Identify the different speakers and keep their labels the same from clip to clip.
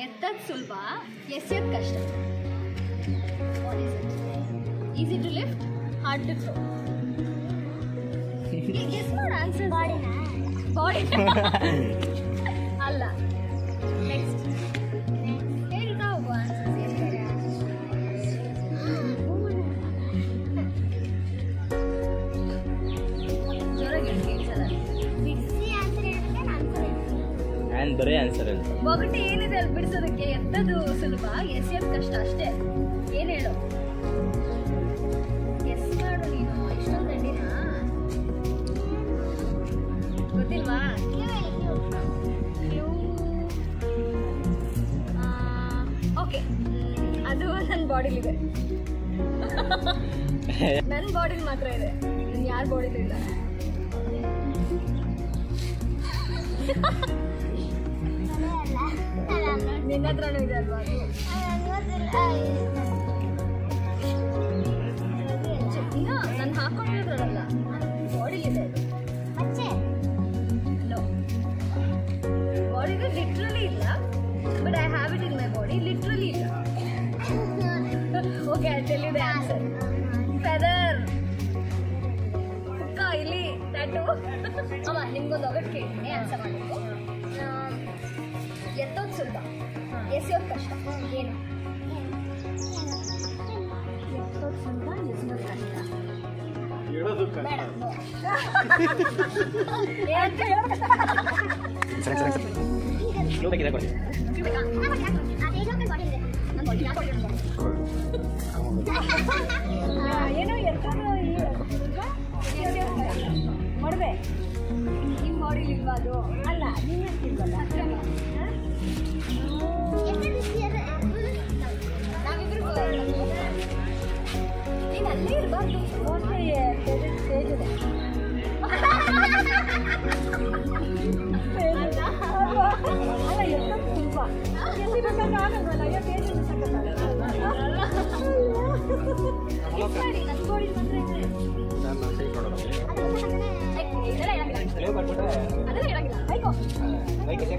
Speaker 1: ಎತ್ತದ್ ಸುಲಭ ಎಸೆಯೋದು ಕಷ್ಟ easy to lift hard to throw guess ಮಾಡು ಆನ್ಸರ್
Speaker 2: ಬಾಡಿನ
Speaker 1: ಬಾಡಿ ಅಲ್ಲ ನೆಕ್ಸ್ಟ್ ಹೇಳ್ತಾ ಹೋಗು ಆನ್ಸರ್ಸ್ ಏನು ಜೋರಾಗಿ ಹೇಳಿ ಕೇಳ್ಸಲ್ಲ
Speaker 2: ಬಿಡಿಸಿ ಆನ್ಸರ್ ಹೇಳಿದ್ರೆ ಆನ್ಸರ್
Speaker 3: ನಾನು ಬರೀ ಆನ್ಸರ್ ಅಂತ
Speaker 1: ಒಗಟು ಏನಿದೆ ಅಲ್ಲಿ ಬಿಡಿಸೋದಕ್ಕೆ ಎತ್ತದು ಸುಲಭ ಎಸೆಯೋದು ಕಷ್ಟ ಅಷ್ಟೇ ಏನು ಹೇಳು ಎಸ್ ಮಾಡು ನೀನು ಇಷ್ಟೊಂದು ದಂಡಿನ ಗೊತ್ತಿಲ್ವಾ ಓಕೆ ಅದು ನನ್ನ ಬಾಡಿಲಿದೆ ನನ್ನ ಬಾಡಿಲಿ ಮಾತ್ರ ಇದೆ ಯಾರ ಬಾಡಿಲಿ ಇಲ್ಲ ನಿನ್ನ ಹತ್ರನೂ ಇದೆ ಅಲ್ವಾ ಅದು ಇಲ್ಲ ನಾನು ಹಾಕೊಂಡಿರೋದ್ರಲ್ಲ ಬಾಡಿಲಿದೆ ಅದು No. ಬಾಡಿಗೆ ಲಿಟ್ರಲಿ ಇಲ್ಲ but I have it in my body literally ಇಲ್ಲ okay I tell you the answer feather ಕುಕ್ಕ ಇಲ್ಲಿ ಟ್ಯಾಟು ಅಮ್ಮ ನಿಮ್ಗೊಂದು ಒಗಟ್ ಕೇಳ್ತೀನಿ ಆನ್ಸರ್ ಮಾಡಬೇಕು ಎತ್ತೋದು ಸುಲಭ ಎಸೆಯೋದು ಕಷ್ಟ ಏನು ಎತ್ತೋದು ಸುಲಭ ಎಸೆಯೋದು ಕಷ್ಟ
Speaker 4: ಹೇಳೋದು
Speaker 1: ಬೇಡ
Speaker 4: ಕಷ್ಟ
Speaker 1: no. ಏನಂತ ಹೇಳೋದು ಕಷ್ಟ
Speaker 3: ಸರಿ ಸರಿ ಸರಿ ಕ್ಲೂ ಬೇಕಿದೆ ಕೊಡಿ
Speaker 1: ಏನೋ ಎತ್ತೋದು ಮೊಡವೆ ನಿಮ್ಮ ಬಾಡಿಲಿ ಇಲ್ವಾ ಅದು ಅಲ್ಲ ನೀನು ಹೇಳ್ತಿಲ್ವಲ್ಲ ನಾವಿಬ್ರು ನೀನು ಅಲ್ಲೇ ಇರಬಾರ್ದು ಮೋಸ್ಟ್ಲಿ ಸ್ಟೇಜ್ ಇದೆ ಅಲ್ಲ ಎತ್ತೋದು ತುಂಬ ಎಲ್ಲಿ ಬೇಕಾದ್ರೂ ಆಗಲ್ವಲ್ಲ ಅಯ್ಯೋ ಸ್ಟೇಜ್ ಸರಿ ನನ್ನ ಬಾಡಿ ಮಾತ್ರ ಇದೆ
Speaker 4: ನಾನು ಕೈ ಕೊಡೋದು
Speaker 1: ಇದೆಲ್ಲ ಇರಂಗಿಲ್ಲ
Speaker 3: ಕ್ಲೂ ಕೊಟ್ಬಿಟ್ರೆ
Speaker 1: ಅದೆಲ್ಲ ಇರಂಗಿಲ್ಲ ಆಯ್ಕೋ
Speaker 3: ಬೈಕ್ ಇದೆ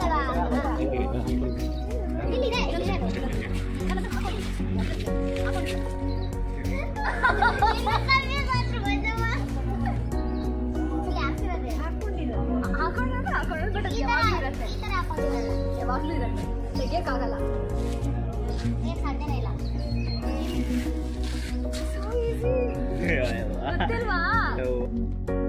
Speaker 1: ಹಾಕೊಂಡಿರೋದು ಹಾಕೊಂಡಿರೋದು ಬಟ್ ಅದು ಯಾವಾಗಲೂ ಇರುತ್ತೆ ಯಾವಾಗಲೂ ಇರುತ್ತೆ ತೆಗಿಯೋಕ್ಕಾಗಲ್ಲ
Speaker 2: ಸಾಧ್ಯನೇ ಇಲ್ಲ
Speaker 1: ಸೊ ಈಸಿ ಗೊತ್ತಿಲ್ವಾ